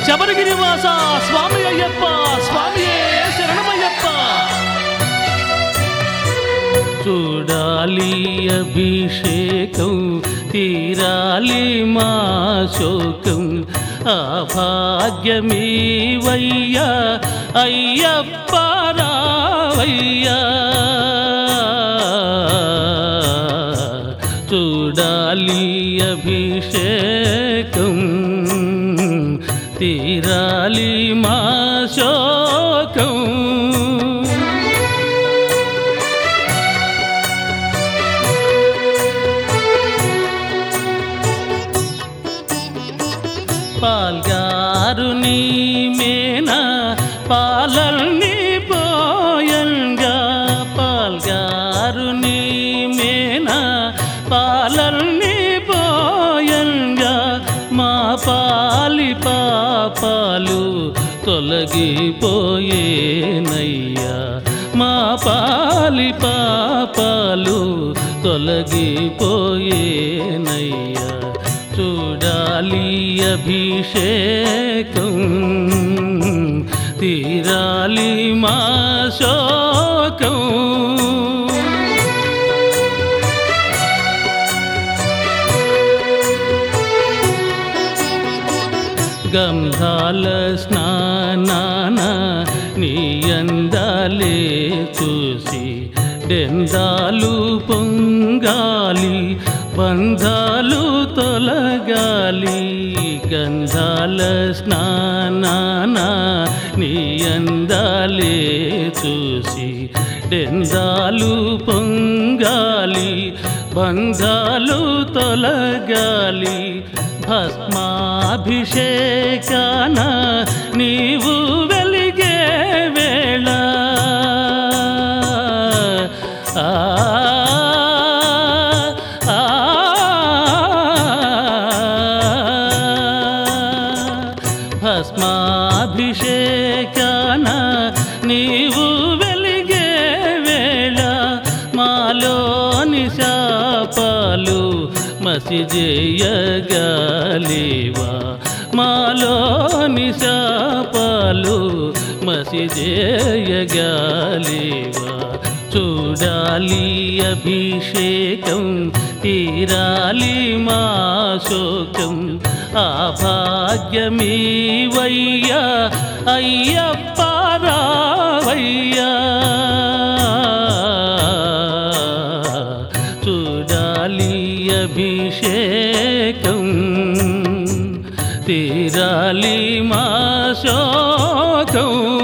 శబరిగిరివాస స్వామి అయ్యప్ప స్వామియే శరణమయ్యప్ప చూడాలి అభిషేకం తీరాలి మా శోకం ఆ భాగ్యమీవయ్యా అయ్యప్ప రావయ్యా చూడాలి అభిషేకం తీరాలి మా శోకం పాల్గారు నీ మేనా పాలల్ని పోయంగా పాల్గారు నీ మేనా పాలల్ని పోయంగా మా పాలి పాపాలు తొలగిపోయేనయ్యా మా పాలి పాపాలు తొలగిపోయేనయ్యా చూడాలి అభిషేకం తీరాలి మా శోకం గంధాల స్నానాన నీ అందాలే చూసి డెందాలు పొంగాలి బంధాలు తొలగాలి గంధాల స్నానాన నీ అందాలే చూసి డెందాలు పొంగాలి బంధాలు తొలగాలి భస్మాభిషేకాన నీవు వెలిగే వేళ ఆ, ఆ, భస్మాభిషేకాన నీవు వెలిగే వేళ మాలోని శాపాలు మసిజేయగలివా మాలోని శాపాలు మసిజేయగలివా చూడాలి అభిషేకం తీరాలి మా శోకం ఆ భాగ్యమీవయ్యా అయ్యప్ప రావయ్యా చూడాలి అభిషేకం తీరాలి మా శోకం